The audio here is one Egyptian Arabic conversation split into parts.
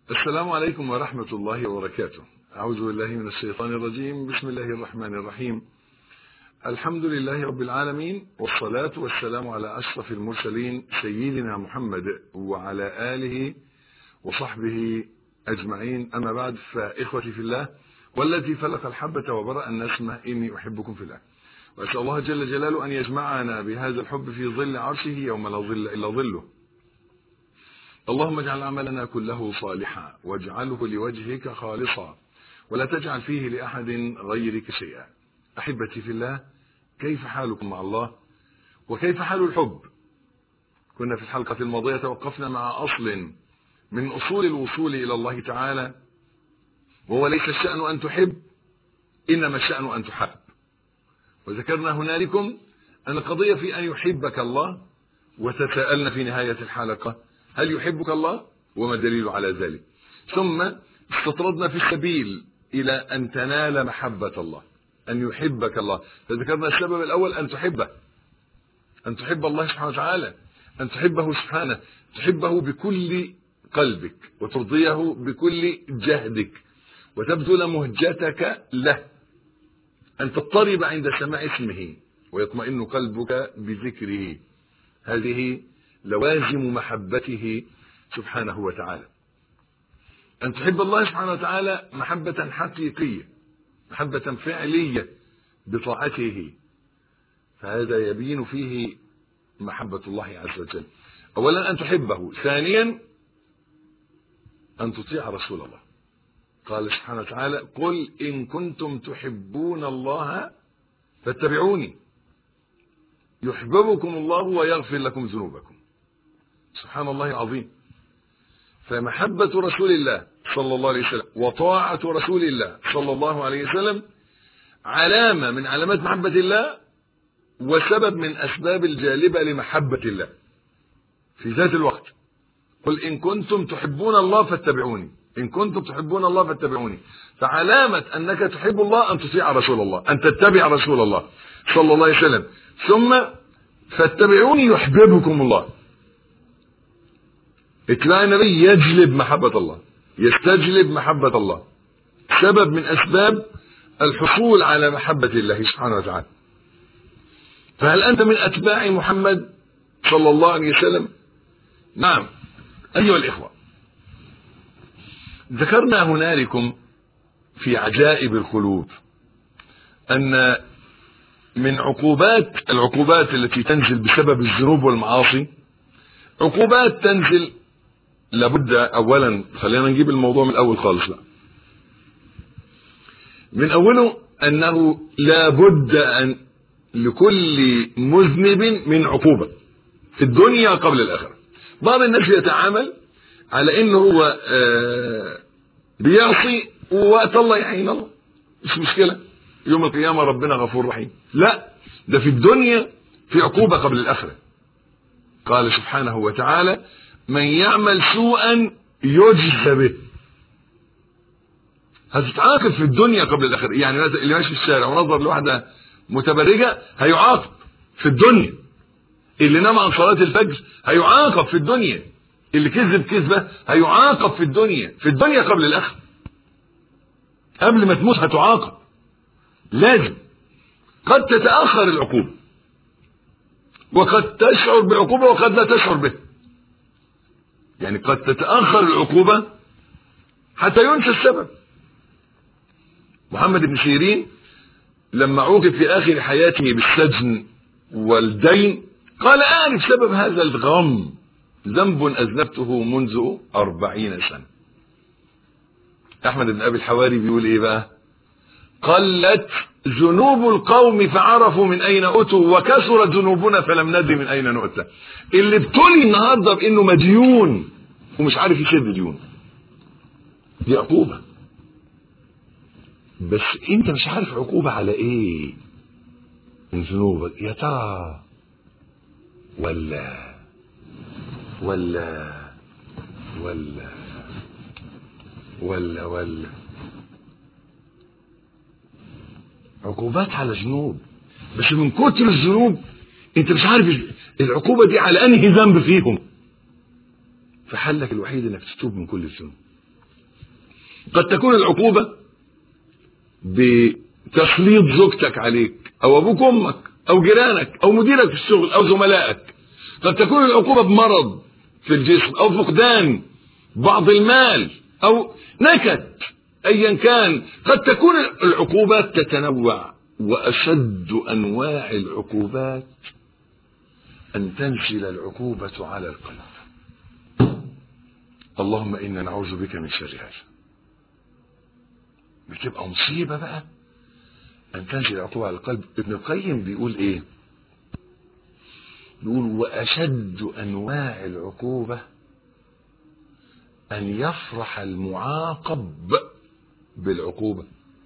السلام عليكم ورحمة الله وبركاته أعوذ بالله من الشيطان الرجيم بسم الله الرحمن الرحيم الحمد لله رب العالمين والصلاة والسلام على أشرف المرسلين سيدنا محمد وعلى آله وصحبه أجمعين أما بعد فإخوتي في الله والذي فلق الحبة وبرأ النسمة إني أحبكم في الله وأسأل الله جل جلاله أن يجمعنا بهذا الحب في ظل عرشه يوم لا ظل إلا ظله اللهم اجعل عملنا كله صالحا واجعله لوجهك خالصا ولا تجعل فيه لأحد غيرك شيئا أحبتي في الله كيف حالكم مع الله وكيف حال الحب كنا في الحلقة الماضية توقفنا مع أصل من أصول الوصول إلى الله تعالى وهو ليس الشأن أن تحب إنما الشأن أن تحب وذكرنا هنالكم أن القضية في أن يحبك الله وتساءلنا في نهاية الحلقة هل يحبك الله وما الدليل على ذلك ثم استطردنا في السبيل إلى أن تنال محبة الله أن يحبك الله فذكرنا السبب الأول أن تحبه أن تحب الله سبحانه وتعالى أن تحبه سبحانه تحبه بكل قلبك وترضيه بكل جهدك وتبذل مهجتك له أن تضطرب عند سماع اسمه ويطمئن قلبك بذكره هذه لوازم محبته سبحانه وتعالى أن تحب الله سبحانه وتعالى محبة حقيقية محبة فعلية بطاعته فهذا يبين فيه محبة الله عز وجل أولا أن تحبه ثانيا أن تطيع رسول الله قال سبحانه وتعالى قل إن كنتم تحبون الله فاتبعوني يحببكم الله ويغفر لكم ذنوبكم سبحان الله العظيم فمحبة رسول الله صلى الله عليه وسلم وطاعة رسول الله صلى الله عليه وسلم علامة من علامات محبة الله وسبب من أسباب الجالبة لمحبة الله في ذات الوقت قل إن كنتم تحبون الله فاتبعوني إن كنتم تحبون الله فاتبعوني فعلامة أنك تحب الله أن تطيع رسول الله أن تتبع رسول الله صلى الله عليه وسلم ثم فاتبعوني يحببكم الله اتباع النبي يجلب محبة الله يستجلب محبة الله سبب من أسباب الحصول على محبة الله سبحانه وتعالى فهل أنت من أتباع محمد صلى الله عليه وسلم نعم أيها الإخوة ذكرنا هنالكم في عجائب القلوب أن من عقوبات العقوبات التي تنزل بسبب الذنوب والمعاصي عقوبات تنزل لابد اولا خلينا نجيب الموضوع من الاول خالص بقى من اوله انه لابد ان لكل مذنب من عقوبه في الدنيا قبل الاخره بعض الناس يتعامل على انه هو آه بيعصي ووقت الله يعين الله مش مشكله يوم القيامه ربنا غفور رحيم لا ده في الدنيا في عقوبه قبل الاخره قال سبحانه وتعالى من يعمل سوءا يجزى به هتتعاقب في الدنيا قبل الاخره يعني اللي ماشي في الشارع ونظر لواحده متبرجه هيعاقب في الدنيا اللي نام عن صلاه الفجر هيعاقب في الدنيا اللي كذب كذبه هيعاقب في الدنيا في الدنيا قبل الاخره قبل ما تموت هتعاقب لازم قد تتاخر العقوبه وقد تشعر بعقوبه وقد لا تشعر به يعني قد تتأخر العقوبة حتى ينسى السبب محمد بن سيرين لما عوقب في آخر حياته بالسجن والدين قال أعرف سبب هذا الغم ذنب أذنبته منذ أربعين سنة أحمد بن أبي الحواري بيقول إيه بقى قلت ذنوب القوم فعرفوا من أين أتوا وكثرت ذنوبنا فلم ندري من أين نؤتى اللي ابتلي النهارده بأنه مديون ومش عارف يسد ديون دي عقوبة بس انت مش عارف عقوبة على ايه من ذنوبك يا ترى ولا ولا ولا ولا ولا عقوبات على ذنوب بس من كتر الذنوب انت مش عارف العقوبة دي على انهي ذنب فيهم فحلك الوحيد انك تتوب من كل الذنوب قد تكون العقوبة بتسليط زوجتك عليك او ابوك امك او جيرانك او مديرك في الشغل او زملائك قد تكون العقوبة بمرض في الجسم او فقدان بعض المال او نكد ايا كان قد تكون العقوبات تتنوع واشد انواع العقوبات ان تنزل العقوبة على القلب اللهم انا نعوذ بك من شر هذا بتبقى مصيبة بقى ان تنزل العقوبة على القلب ابن القيم بيقول ايه بيقول واشد انواع العقوبة ان يفرح المعاقب بالعقوبة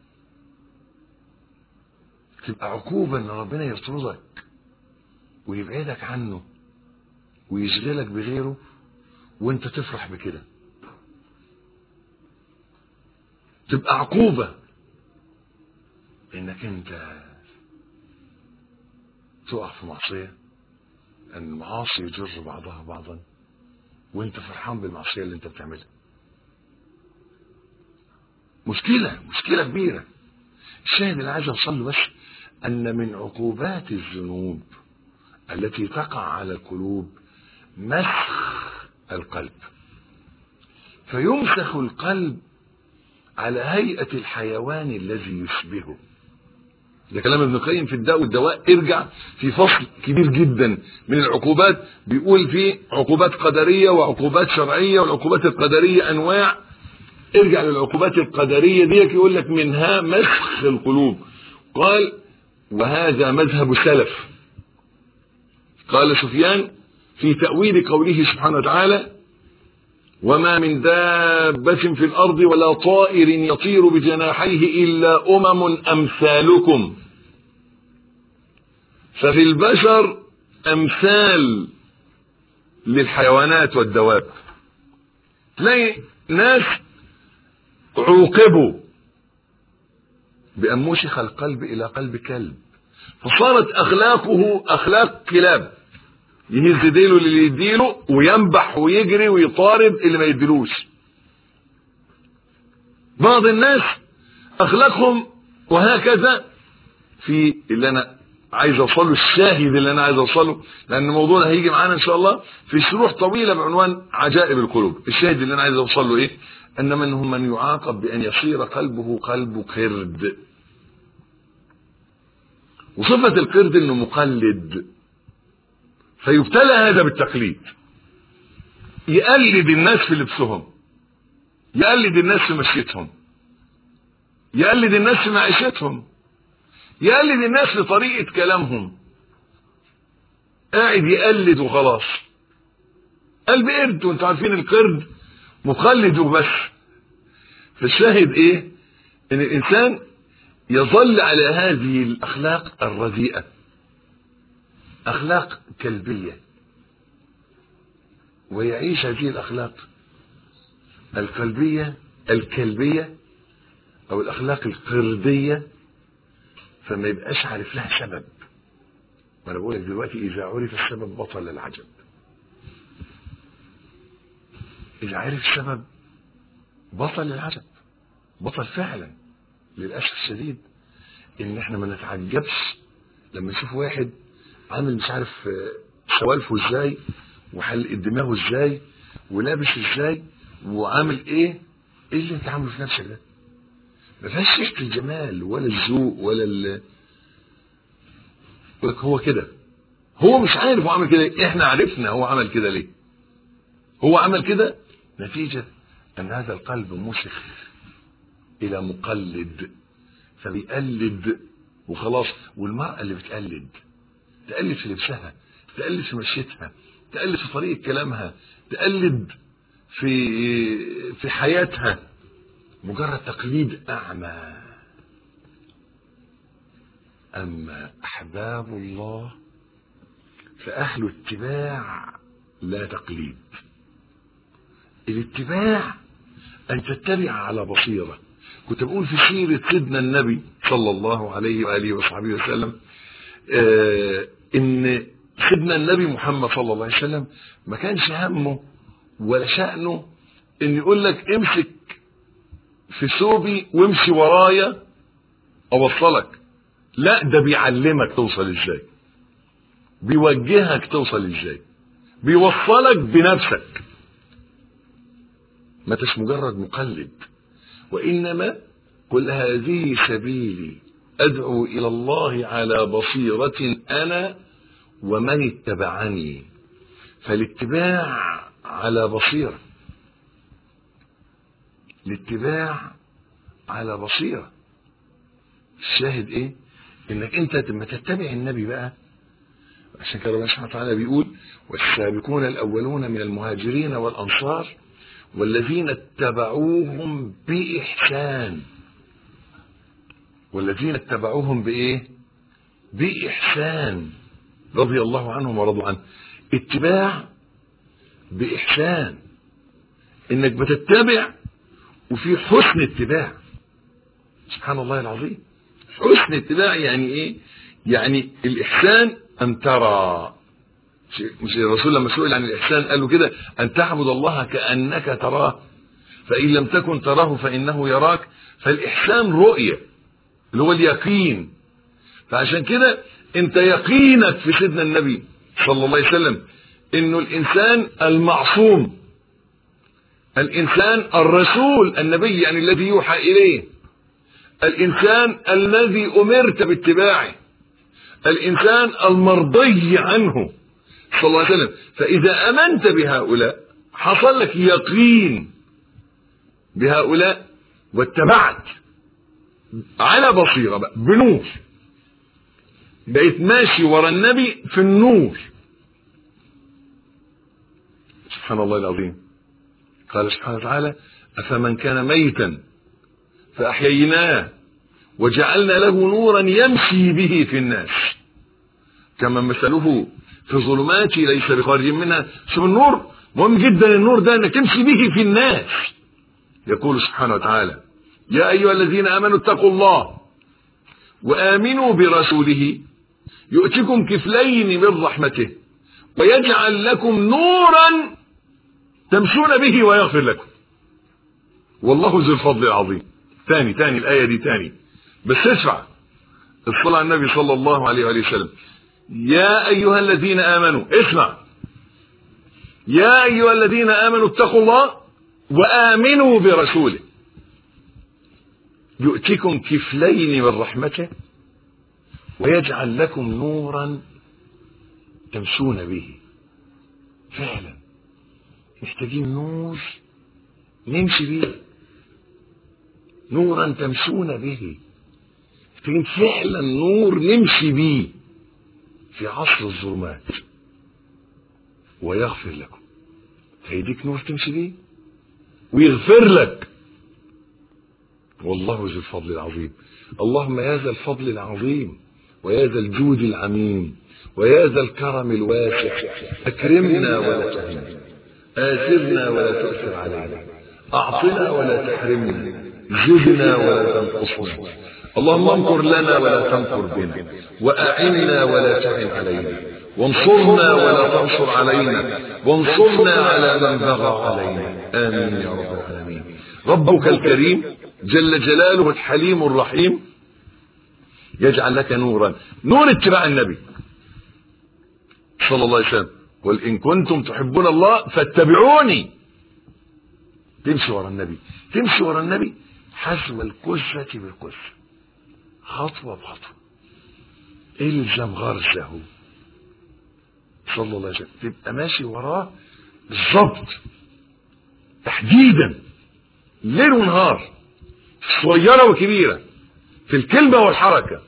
تبقى عقوبة ان ربنا يطردك ويبعدك عنه ويشغلك بغيره وانت تفرح بكده تبقى عقوبة انك انت تقع في معصية ان المعاصي يجر بعضها بعضا وانت فرحان بالمعصية اللي انت بتعملها مشكلة مشكلة كبيرة الشاهد اللي عايز اوصل له بس ان من عقوبات الذنوب التي تقع على القلوب مسخ القلب فيمسخ القلب على هيئة الحيوان الذي يشبهه ده كلام ابن القيم في الداء والدواء ارجع في فصل كبير جدا من العقوبات بيقول فيه عقوبات قدرية وعقوبات شرعية والعقوبات القدرية انواع ارجع للعقوبات القدرية ديك يقول لك منها مسخ القلوب قال وهذا مذهب السلف قال سفيان في تأويل قوله سبحانه وتعالى وما من دابة في الأرض ولا طائر يطير بجناحيه إلا أمم أمثالكم ففي البشر أمثال للحيوانات والدواب تلاقي ناس عوقبوا بأن مشخ القلب إلى قلب كلب فصارت أخلاقه أخلاق كلاب يهز ديله اللي يديله وينبح ويجري ويطارد اللي ما يديلوش بعض الناس اخلاقهم وهكذا في اللي انا عايز اوصله الشاهد اللي انا عايز اوصله لان الموضوع ده هيجي معانا ان شاء الله في شروح طويله بعنوان عجائب القلوب الشاهد اللي انا عايز اوصله ايه ان منهم من يعاقب بان يصير قلبه قلب قرد وصفه القرد انه مقلد فيبتلى هذا بالتقليد يقلد الناس في لبسهم يقلد الناس في مشيتهم يقلد الناس في معيشتهم يقلد الناس في طريقة كلامهم قاعد يقلد وخلاص قلب قرد وانتوا عارفين القرد مقلد وبس فالشاهد ايه ان الانسان يظل على هذه الاخلاق الرديئه اخلاق كلبيه ويعيش هذه الاخلاق القلبيه الكلبيه او الاخلاق القرديه فما يبقاش عارف لها سبب وانا بقول لك دلوقتي اذا عرف السبب بطل العجب اذا عرف السبب بطل العجب بطل فعلا للاسف الشديد ان احنا ما نتعجبش لما نشوف واحد عامل مش عارف سوالفه ازاي وحلق دماغه ازاي ولابس ازاي وعامل ايه ايه اللي انت عامله في نفسك ده ما فيهاش ريحه الجمال ولا الذوق ولا ال لك هو كده هو مش عارف هو عمل كده ليه احنا عرفنا هو عمل كده ليه هو عمل كده نتيجة ان هذا القلب مسخ الى مقلد فبيقلد وخلاص والمرأة اللي بتقلد تقلد في لبسها تقلد في مشيتها تقلد في طريقة كلامها تقلد في في حياتها مجرد تقليد أعمى أما أحباب الله فأهل اتباع لا تقليد الاتباع أن تتبع على بصيرة كنت بقول في سيرة سيدنا النبي صلى الله عليه وآله وصحبه وسلم آه إن سيدنا النبي محمد صلى الله عليه وسلم ما كانش همه ولا شأنه إن يقول لك امسك في ثوبي وامشي ورايا اوصلك لا ده بيعلمك توصل ازاي بيوجهك توصل ازاي بيوصلك بنفسك ما تش مجرد مقلد وانما قل هذه سبيلي ادعو الى الله على بصيره انا ومن اتبعني فالاتباع على بصيره الاتباع على بصيره الشاهد ايه انك انت لما تتبع النبي بقى عشان كده ربنا سبحانه وتعالى بيقول والسابقون الاولون من المهاجرين والانصار والذين اتبعوهم باحسان والذين اتبعوهم بايه باحسان رضي الله عنهم ورضوا عنه اتباع باحسان انك بتتبع وفي حسن اتباع سبحان الله العظيم حسن اتباع يعني ايه يعني الاحسان ان ترى مش الرسول لما سئل عن الاحسان قال له كده ان تعبد الله كانك تراه فان لم تكن تراه فانه يراك فالاحسان رؤيه اللي هو اليقين فعشان كده انت يقينك في سيدنا النبي صلى الله عليه وسلم انه الانسان المعصوم الانسان الرسول النبي يعني الذي يوحى اليه الانسان الذي امرت باتباعه الانسان المرضي عنه صلى الله عليه وسلم فاذا امنت بهؤلاء حصل لك يقين بهؤلاء واتبعت على بصيره بقى بنور بقيت ماشي ورا النبي في النور سبحان الله العظيم قال سبحانه وتعالى افمن كان ميتا فاحييناه وجعلنا له نورا يمشي به في الناس كما مثله في ظلمات ليس بخارج منها شوف النور مهم جدا النور ده انك تمشي به في الناس يقول سبحانه وتعالى يا ايها الذين امنوا اتقوا الله وامنوا برسوله يؤتكم كفلين من رحمته ويجعل لكم نورا تمشون به ويغفر لكم والله ذو الفضل العظيم تاني تاني الآية دي تاني بس اسمع الصلاة على النبي صلى الله عليه وآله وسلم يا أيها الذين آمنوا اسمع يا أيها الذين آمنوا اتقوا الله وآمنوا برسوله يؤتكم كفلين من رحمته ويجعل لكم نورا تمشون به فعلا محتاجين نور نمشي به نورا تمشون به محتاجين فعلا نور نمشي به في عصر الظلمات ويغفر لكم هيديك نور تمشي به ويغفر لك والله ذو الفضل العظيم اللهم يا ذا الفضل العظيم ويا ذا الجود العميم ويا ذا الكرم الواسع اكرمنا ولا تهنا آثرنا ولا تؤثر علينا أعطنا ولا تحرمنا زدنا ولا تنقصنا اللهم انكر لنا ولا تنكر بنا وأعنا ولا تعن علينا وانصرنا ولا تنصر علينا وانصرنا على من بغى علينا آمين يا رب العالمين ربك الكريم جل جلاله الحليم الرحيم يجعل لك نورا نور اتباع النبي صلى الله عليه وسلم قل إن كنتم تحبون الله فاتبعوني تمشي ورا النبي تمشي ورا النبي حسب الكسة بالكسة خطوة بخطوة الزم غرزه صلى الله عليه وسلم تبقى ماشي وراه بالظبط تحديدا ليل ونهار صغيرة وكبيرة في الكلمة والحركة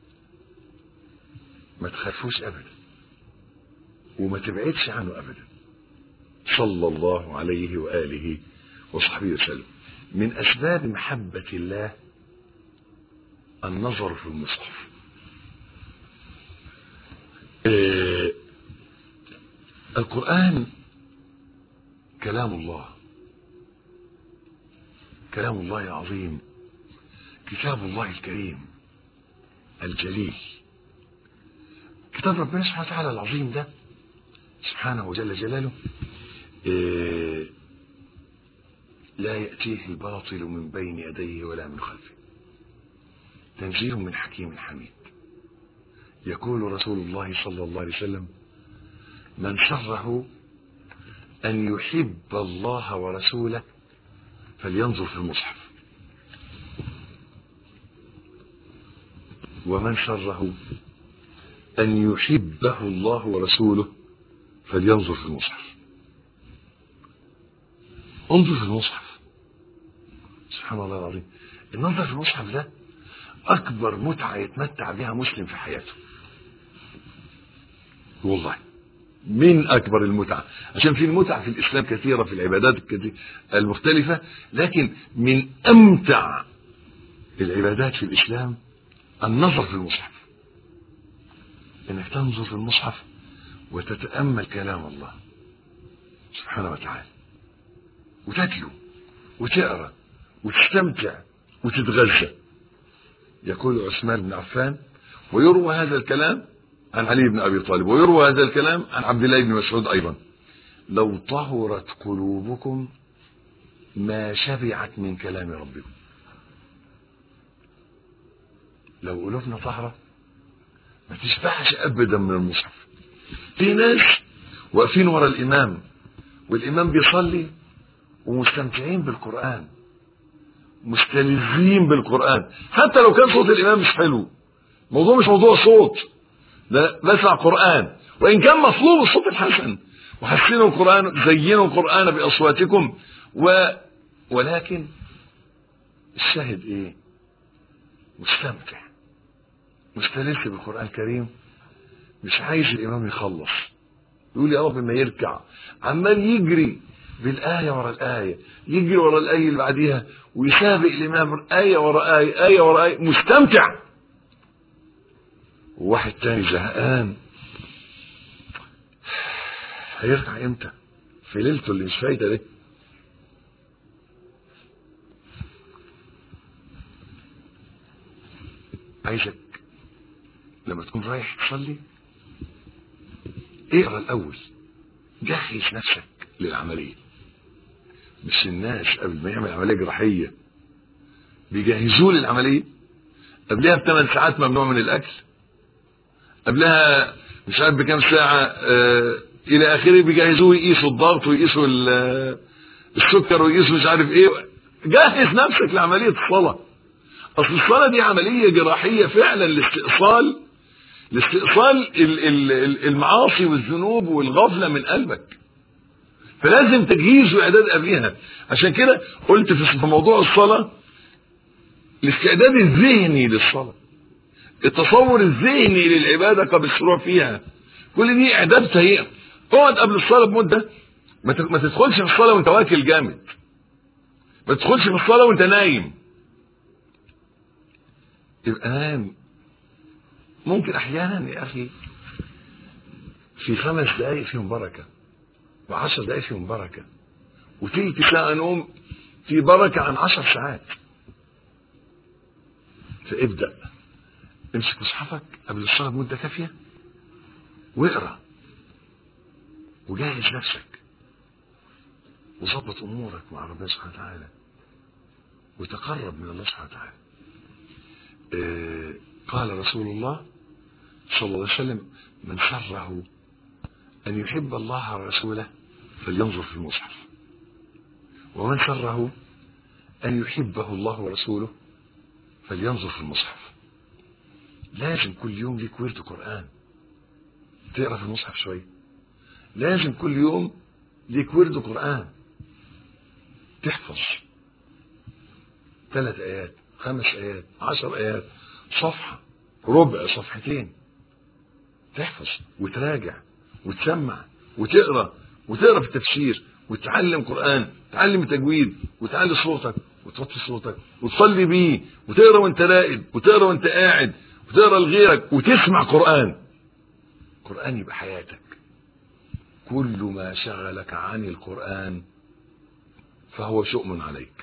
ما تخافوش أبدا وما تبعدش عنه أبدا صلى الله عليه وآله وصحبه وسلم من أسباب محبة الله النظر في المصحف آه القرآن كلام الله كلام الله العظيم كتاب الله الكريم الجليل كتاب ربنا سبحانه وتعالى العظيم ده سبحانه وجل جلاله لا يأتيه الباطل من بين يديه ولا من خلفه تنزيل من حكيم حميد يقول رسول الله صلى الله عليه وسلم من سره أن يحب الله ورسوله فلينظر في المصحف ومن سره أن يحبه الله ورسوله فلينظر في المصحف انظر في المصحف سبحان الله العظيم النظر في المصحف ده أكبر متعة يتمتع بها مسلم في حياته والله من أكبر المتعة عشان في المتعة في الإسلام كثيرة في العبادات المختلفة لكن من أمتع العبادات في الإسلام النظر في المصحف انك تنظر في المصحف وتتأمل كلام الله سبحانه وتعالى وتتلو وتقرا وتستمتع وتتغذى يقول عثمان بن عفان ويروى هذا الكلام عن علي بن ابي طالب ويروى هذا الكلام عن عبد الله بن مسعود ايضا لو طهرت قلوبكم ما شبعت من كلام ربكم لو قلوبنا طهرة ما تشبعش ابدا من المصحف في ناس واقفين ورا الامام والامام بيصلي ومستمتعين بالقران مستلذين بالقران حتى لو كان صوت الامام مش حلو الموضوع مش موضوع صوت ده بسمع قران وان كان مطلوب الصوت الحسن وحسنوا القران زينوا القران باصواتكم و ولكن الشاهد ايه مستمتع مستلذ بالقران الكريم مش عايز الامام يخلص يقول يا رب ما يركع عمال يجري بالآية ورا الآية يجري ورا الآية اللي بعديها ويسابق الإمام آية ورا آية آية ورا آية مستمتع وواحد تاني زهقان هيركع امتى في ليلته اللي مش فايته دي عايزك لما تكون رايح تصلي اقرا الاول جهز نفسك للعمليه مش الناس قبل ما يعمل عمليه جراحيه بيجهزوه للعمليه قبلها بثمان ساعات ممنوع من الاكل قبلها مش عارف بكام ساعه آه الى اخره بيجهزوه يقيسوا الضغط ويقيسوا السكر ويقيسوا مش عارف ايه جهز نفسك لعمليه الصلاه اصل الصلاه دي عمليه جراحيه فعلا لاستئصال لاستئصال المعاصي والذنوب والغفله من قلبك فلازم تجهيز واعداد قبلها عشان كده قلت في موضوع الصلاه الاستعداد الذهني للصلاه التصور الذهني للعباده قبل الشروع فيها كل دي اعداد سيئه اقعد قبل الصلاه بمده ما تدخلش في الصلاه وانت واكل جامد ما تدخلش في الصلاه وانت نايم تبقى نايم ممكن احيانا يا اخي في خمس دقائق فيهم بركه وعشر دقائق فيهم بركه وتلت ساعه نوم في بركه عن عشر ساعات فابدا امسك مصحفك قبل الصلاه بمده كافيه واقرا وجهز نفسك وظبط امورك مع ربنا سبحانه وتعالى وتقرب من الله سبحانه وتعالى آه قال رسول الله صلى الله عليه وسلم من سره أن يحب الله ورسوله فلينظر في المصحف ومن سره أن يحبه الله ورسوله فلينظر في المصحف لازم كل يوم ليك ورد قرآن تقرأ في المصحف شوية لازم كل يوم ليك ورد قرآن تحفظ ثلاث آيات خمس آيات عشر آيات صفحة ربع صفحتين تحفظ وتراجع وتسمع وتقرا وتقرا في التفسير وتتعلم قران تعلم تجويد وتعلي صوتك وتوطي صوتك وتصلي بيه وتقرا وانت راقد وتقرا وانت قاعد وتقرا لغيرك وتسمع قران قران يبقى حياتك كل ما شغلك عن القران فهو شؤم عليك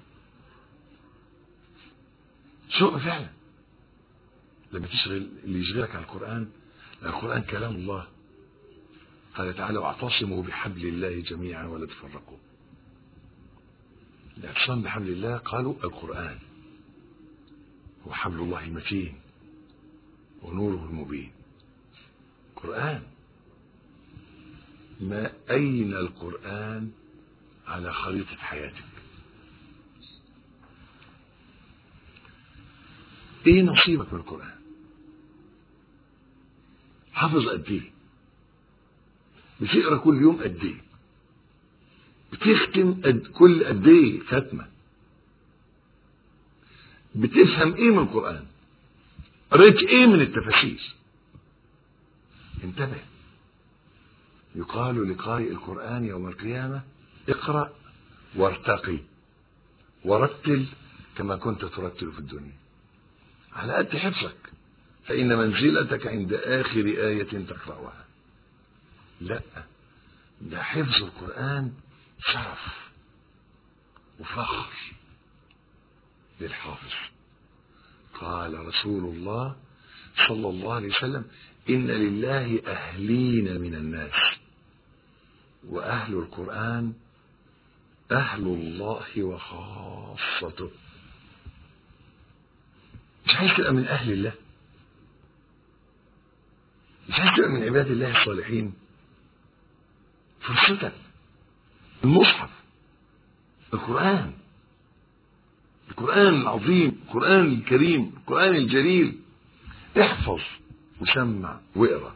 شؤم فعلا لما تشغل اللي يشغلك عن القرآن القرآن كلام الله قال تعالى واعتصموا بحبل الله جميعا ولا تفرقوا الاعتصام بحبل الله قالوا القرآن هو حبل الله المتين ونوره المبين قرآن ما أين القرآن على خريطة حياتك ايه نصيبك من القرآن حافظ قد ايه بتقرا كل يوم قد ايه بتختم قد كل قد ايه ختمه بتفهم ايه من القران قريت ايه من التفاسير انتبه يقال لقارئ القران يوم القيامه اقرا وارتقي ورتل كما كنت ترتل في الدنيا على قد حفظك فإن منزلتك عند آخر آية تقرأها لا ده حفظ القرآن شرف وفخر للحافظ قال رسول الله صلى الله عليه وسلم إن لله أهلين من الناس وأهل القرآن أهل الله وخاصته مش عايز تبقى من أهل الله مش عايز تبقى من عباد الله الصالحين فرصتك المصحف القرآن القرآن العظيم القرآن الكريم القرآن الجليل احفظ وسمع واقرا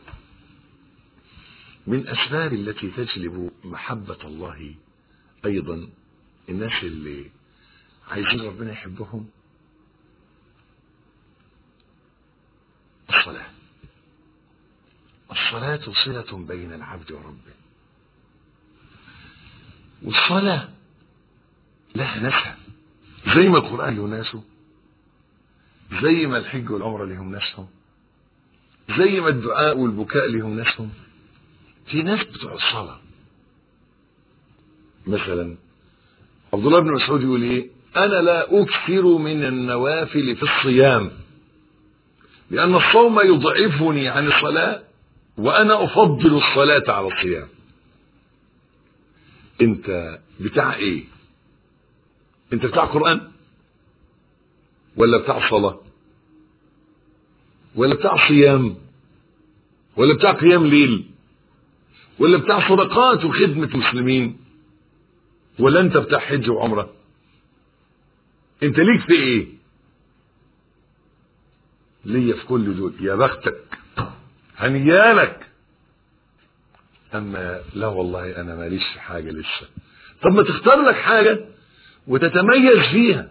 من أسباب التي تجلب محبة الله أيضا الناس اللي عايزين ربنا يحبهم الصلاة الصلاة صلة بين العبد وربه والصلاة لها ناسها زي ما القرآن له ناسه زي ما الحج والعمرة لهم ناسهم زي ما الدعاء والبكاء لهم ناسهم في ناس بتوع الصلاة مثلا عبد الله بن مسعود يقول ايه انا لا اكثر من النوافل في الصيام لان الصوم يضعفني عن الصلاه وانا افضل الصلاه على الصيام انت بتاع ايه انت بتاع قران ولا بتاع صلاه ولا بتاع صيام ولا بتاع قيام ليل ولا بتاع صدقات وخدمه مسلمين ولا انت بتاع حج وعمره انت ليك في ايه ليا في كل دول يا بختك هنيالك اما لا والله انا ماليش في حاجه لسه طب ما تختار لك حاجه وتتميز فيها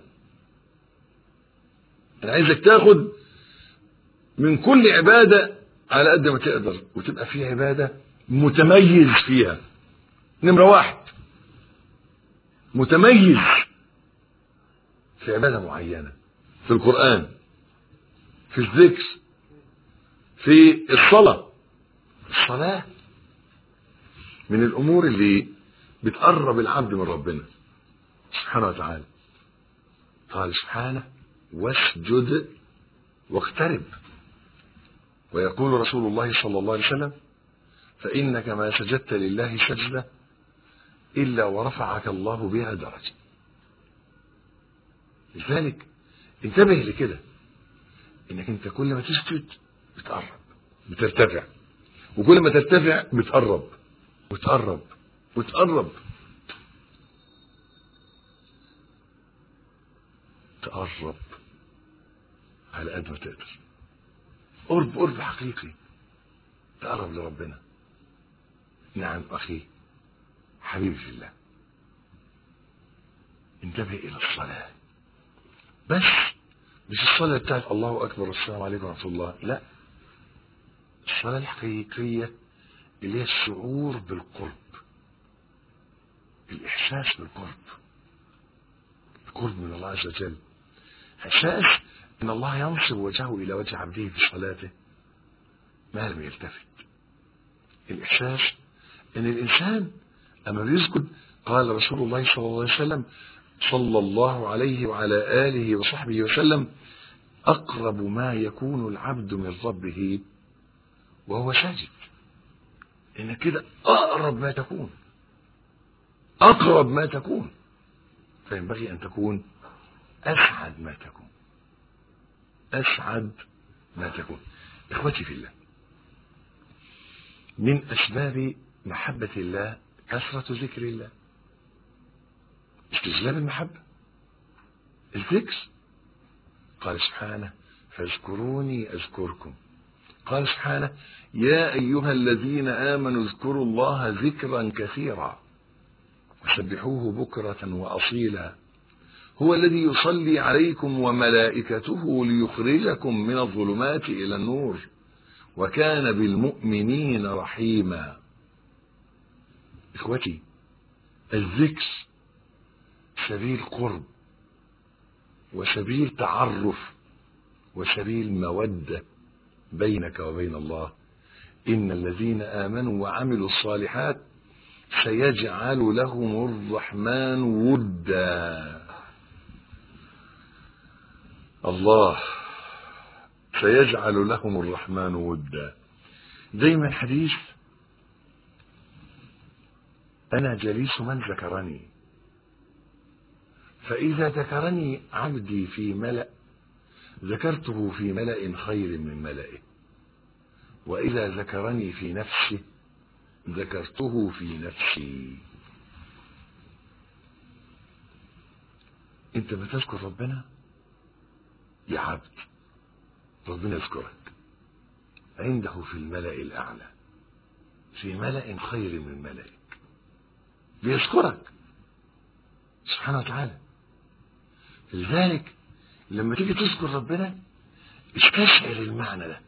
انا عايزك تاخد من كل عباده على قد ما تقدر وتبقى في عباده متميز فيها نمره واحد متميز في عبادة معينة في القرآن في الذكر في الصلاة الصلاة من الأمور اللي بتقرب العبد من ربنا سبحانه وتعالى قال سبحانه واسجد واقترب ويقول رسول الله صلى الله عليه وسلم فإنك ما سجدت لله سجدة إلا ورفعك الله بها درجة لذلك انتبه لكده انك انت كل ما تسجد بتقرب بترتفع وكل ما ترتفع بتقرب وتقرب وتقرب تقرب على قد ما تقدر قرب قرب حقيقي تقرب لربنا نعم اخي حبيبي في الله انتبه الى الصلاه بس مش الصلاه بتاعت الله اكبر والسلام عليكم ورحمه الله لا الصلاه الحقيقيه اللي هي الشعور بالقرب الاحساس بالقرب القرب من الله عز وجل احساس ان الله ينصب وجهه الى وجه عبده في صلاته ما لم يلتفت الاحساس ان الانسان اما بيسجد قال رسول الله صلى الله عليه وسلم صلى الله عليه وعلى اله وصحبه وسلم اقرب ما يكون العبد من ربه وهو ساجد انك كده اقرب ما تكون اقرب ما تكون فينبغي أن تكون أسعد ما تكون أسعد ما تكون إخوتي في الله من أسباب محبة الله كثرة ذكر الله استجلاب المحبة الذكر قال سبحانه فاذكروني أذكركم قال سبحانه يا أيها الذين آمنوا اذكروا الله ذكرا كثيرا وسبحوه بكرة وأصيلا هو الذي يصلي عليكم وملائكته ليخرجكم من الظلمات إلى النور وكان بالمؤمنين رحيما إخوتي الذكر سبيل قرب وسبيل تعرف وسبيل مودة بينك وبين الله إن الذين آمنوا وعملوا الصالحات سيجعل لهم الرحمن ودا الله سيجعل لهم الرحمن ودا دايما حديث أنا جليس من ذكرني فإذا ذكرني عبدي في ملأ ذكرته في ملأ خير من ملئه وإذا ذكرني في نفسه ذكرته في نفسي انت بتذكر ربنا يا عبد ربنا يذكرك عنده في الملأ الأعلى في ملأ خير من ملئك بيذكرك سبحانه وتعالى لذلك لما تيجي تذكر ربنا استشعر المعنى ده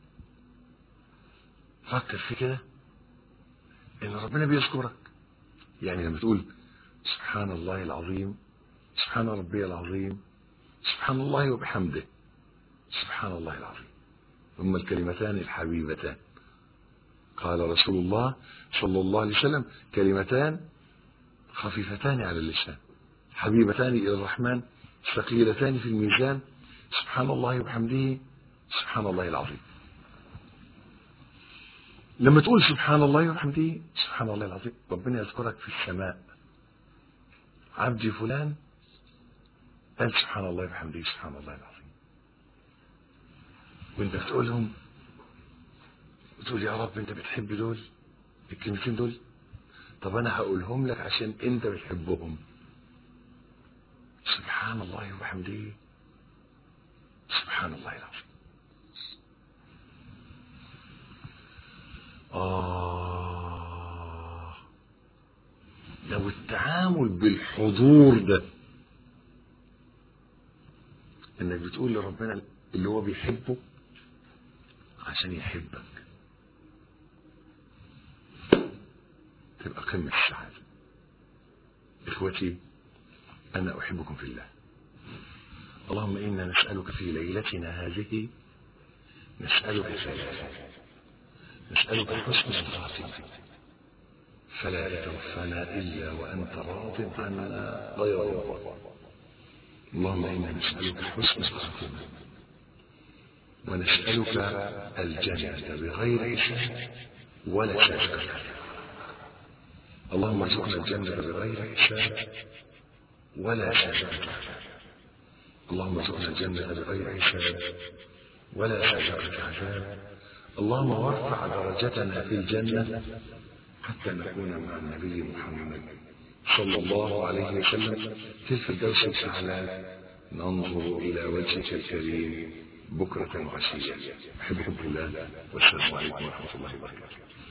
فكر في كده ان ربنا بيذكرك يعني لما تقول سبحان الله العظيم سبحان ربي العظيم سبحان الله وبحمده سبحان الله العظيم ثم الكلمتان الحبيبتان قال رسول الله صلى الله عليه وسلم كلمتان خفيفتان على اللسان حبيبتان إلى الرحمن ثقيلتان في الميزان سبحان الله وبحمده سبحان الله العظيم لما تقول سبحان الله وبحمده سبحان الله العظيم ربنا يذكرك في السماء عبدي فلان قال سبحان الله وبحمده سبحان الله العظيم وانت بتقولهم بتقول يا رب انت بتحب دول الكلمتين دول طب انا هقولهم لك عشان انت بتحبهم سبحان الله وبحمده سبحان الله العظيم آه لو التعامل بالحضور ده انك بتقول لربنا اللي هو بيحبه عشان يحبك تبقى قمة السعادة إخوتي أنا أحبكم في الله اللهم إنا نسألك في ليلتنا هذه نسألك نسألك حسن الخاتمة فلا تتوفنا إلا وأنت راض عنا غير راض اللهم إنا نسألك حسن الخاتمة ونسألك الجنة بغير حساب ولا سابقة اللهم ارزقنا الجنة بغير حساب ولا سابقة اللهم ارزقنا الجنة بغير حساب ولا سابقة عذاب اللهم وارفع درجتنا في الجنة حتى نكون مع النبي محمد صلى الله عليه وسلم في الفردوس الأعلى ننظر إلى وجهك الكريم بكرة وعشية أحبكم في الله والسلام عليكم ورحمة الله وبركاته